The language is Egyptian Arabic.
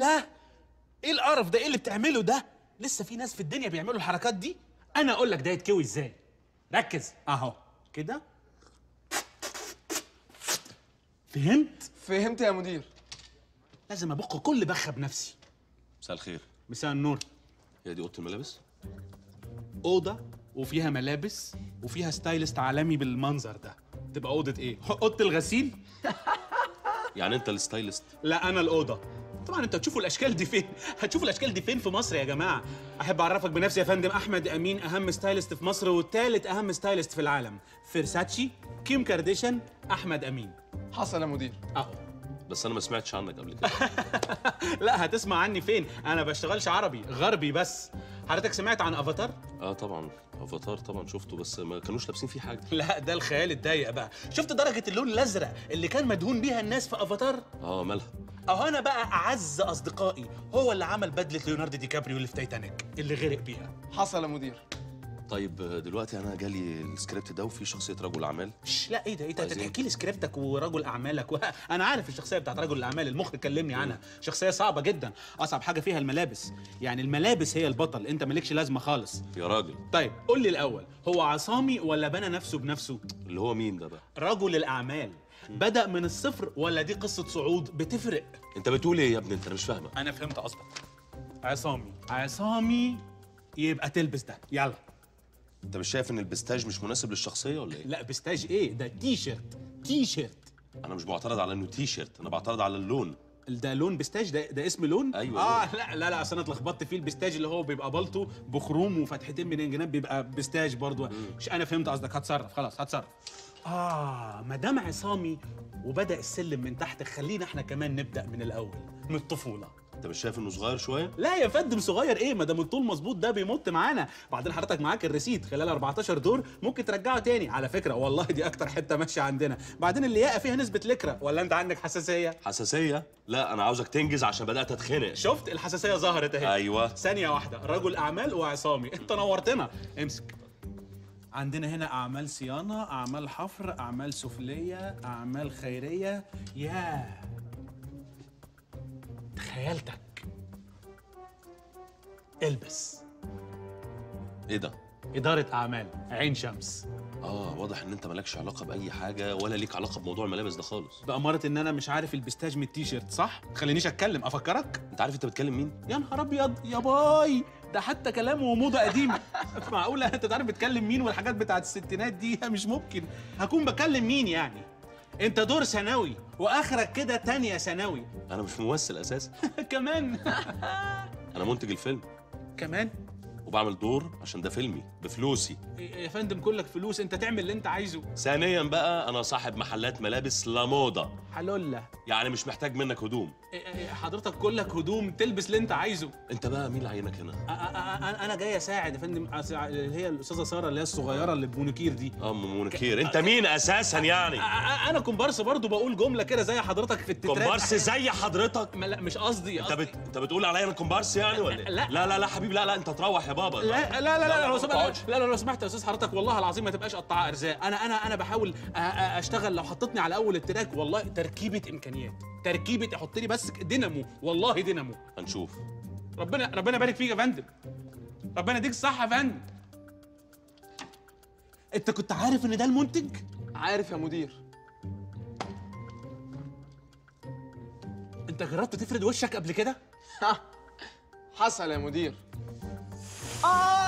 لا ايه القرف ده ايه اللي بتعمله ده لسه في ناس في الدنيا بيعملوا الحركات دي انا اقول لك ده يتكوي ازاي ركز اهو كده فهمت فهمت يا مدير لازم ابق كل بخه بنفسي مساء الخير مساء النور هي دي اوضه الملابس اوضه وفيها ملابس وفيها ستايلست عالمي بالمنظر ده تبقى اوضه ايه اوضه الغسيل يعني انت الستايلست لا انا الاوضه طبعا انت هتشوفوا الاشكال دي فين هتشوفوا الاشكال دي فين في مصر يا جماعه احب اعرفك بنفسي يا فندم احمد امين اهم ستايلست في مصر والثالث اهم ستايلست في العالم فيرساتشي كيم كارديشان احمد امين حصل يا مدير اهو بس انا ما سمعتش عنك قبل كده لا هتسمع عني فين انا بشتغلش عربي غربي بس حضرتك سمعت عن افاتار اه طبعا افاتار طبعا شفته بس ما كانوش لابسين فيه حاجه لا ده الخيال الضيق بقى شفت درجه اللون الازرق اللي كان مدهون بيها الناس في افاتار اه مالها اهو انا بقى اعز اصدقائي هو اللي عمل بدله ليوناردو دي كابريو اللي في تايتانيك اللي غرق بيها حصل يا مدير طيب آه، دلوقتي انا جالي السكريبت ده وفي شخصيه رجل اعمال شش لا ايه ده ايه ده عايزين؟ تحكي لي سكريبتك ورجل اعمالك و... انا عارف الشخصيه بتاعت رجل الاعمال المخرج كلمني عنها شخصيه صعبه جدا اصعب حاجه فيها الملابس يعني الملابس هي البطل انت مالكش لازمه خالص يا راجل طيب قول لي الاول هو عصامي ولا بنى نفسه بنفسه اللي هو مين ده بقى رجل الاعمال بدا من الصفر ولا دي قصه صعود بتفرق انت بتقول ايه يا ابني انت انا مش فاهمك انا فهمت قصدك عصامي عصامي يبقى تلبس ده يلا انت مش شايف ان البستاج مش مناسب للشخصيه ولا ايه لا بستاج ايه ده تي شيرت تي شيرت انا مش معترض على انه تي شيرت انا بعترض على اللون ده لون بستاج ده ده اسم لون أيوة، اه لا لا لا اصل انا اتلخبطت فيه البستاج اللي هو بيبقى بلطو بخروم وفتحتين من الجناب بيبقى بستاج برضو مش انا فهمت قصدك هتصرف خلاص هتصرف اه ما دام عصامي وبدا السلم من تحت خلينا احنا كمان نبدا من الاول من الطفوله انت مش شايف انه صغير شويه لا يا فندم صغير ايه ما دام الطول مظبوط ده بيمط معانا بعدين حضرتك معاك الريسيت خلال 14 دور ممكن ترجعه تاني على فكره والله دي اكتر حته ماشيه عندنا بعدين اللياقه فيها نسبه لكره ولا انت عندك حساسيه حساسيه لا انا عاوزك تنجز عشان بدات اتخنق شفت الحساسيه ظهرت اهي ايوه ثانيه واحده رجل اعمال وعصامي انت نورتنا امسك عندنا هنا اعمال صيانه اعمال حفر اعمال سفليه اعمال خيريه ياه تخيلتك البس ايه ده إدارة أعمال عين شمس اه واضح ان انت مالكش علاقه باي حاجه ولا ليك علاقه بموضوع الملابس ده خالص بأمارة إن أنا مش عارف البستاج من التيشيرت صح؟ خلينيش أتكلم أفكرك؟ انت عارف انت بتكلم مين يا نهار أبيض يا باي ده حتى كلامه وموضة قديمة معقولة أنت تعرف بتكلم مين والحاجات بتاعت الستينات دي مش ممكن هكون بكلم مين يعني؟ أنت دور ثانوي وآخرك كده تانية ثانوي انا مش ممثل اساسا كمان انا منتج الفيلم كمان وبعمل دور عشان ده فيلمي بفلوسي يا فندم كلك فلوس أنت تعمل اللي أنت عايزه ثانيا بقى انا صاحب محلات ملابس لا موضه حلولة يعني مش محتاج منك هدوم حضرتك كلك هدوم تلبس اللي أنت عايزه انت بقى مين اللي عينك هنا أ- أ- أ- انا جاي اساعد يا فندم أس- اللي هي الاستاذه ساره اللي هي الصغيره اللي بمونيكير دي اه ام منكير انت مين اساسا يعني أ- أ- انا كومبارس برضو بقول جمله كده زي حضرتك في التترات كومبارس زي حضرتك ما لا مش قصدي انت قصدي بت... انت بتقول عليا انا كومبارس يعني ولا إيه؟ لا. لا لا لا حبيبي لا لا انت تروح يا بابا لا لا لا لا لو ما سمحت تقعدش. لا لا لو سمحت يا استاذ حضرتك والله العظيم ما تبقاش قطاع ارزاق انا انا انا بحاول أ- أ- اشتغل لو حطيتني على اول التراك والله تركيبه امكانيات تركيبه حط لي بس دينامو والله دينامو هنشوف ربنا ربنا يبارك فيك يا فندم ربنا يديك الصحه يا فندم انت كنت عارف ان ده المنتج عارف يا مدير انت جربت تفرد وشك قبل كده حصل يا مدير آه